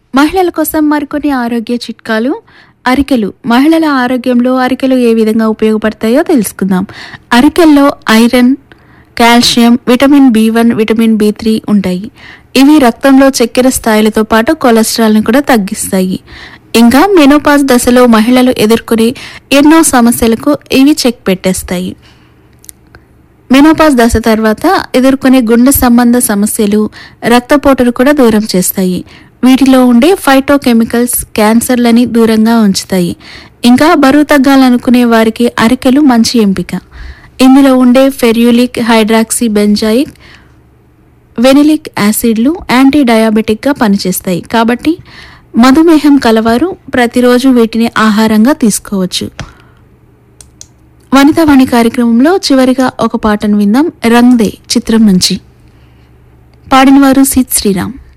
మహిళల కోసం మరికొన్ని ఆరోగ్య చిట్కాలు అరికెలు మహిళల ఆరోగ్యంలో అరికెలు ఏ విధంగా ఉపయోగపడతాయో తెలుసుకుందాం అరికెల్లో iron calcium vitamin B one vitamin B three ఉంటాయి ఇవి రక్తంలో చక్కెర స్థాయిలతో పాటు కొలెస్ట్రాల్ని కూడా తగ్గిస్తాయి ఇంకా మెనోపాజ్ దశలో మహిళలు ఎదుర్కొనే ఎన్నో సమస్యలకు ఇవి చెక్ పెట్టేస్తాయి మెనోపాజ్ దశ తర్వాత ఎదుర్కొనే గుండె సంబంధ సమస్యలు రక్తపోటును కూడా దూరం చేస్తాయి వీటిలో ఉండే ఫైటోకెమికల్స్ క్యాన్సర్లని దూరంగా ఉంచుతాయి ఇంకా బరువు తగ్గాలనుకునే వారికి అరికెలు మంచి ఎంపిక ఇందులో ఉండే ఫెర్యూలిక్ హైడ్రాక్సీ బెంజాయిక్ వెనిలిక్ యాసిడ్లు యాంటీ డయాబెటిక్గా పనిచేస్తాయి కాబట్టి మధుమేహం కలవారు ప్రతిరోజు వీటిని ఆహారంగా తీసుకోవచ్చు వనితావాణి కార్యక్రమంలో చివరిగా ఒక పాటను విందాం రంగ్ దే చిత్రం నుంచి పాడినవారు సిద్ శ్రీరామ్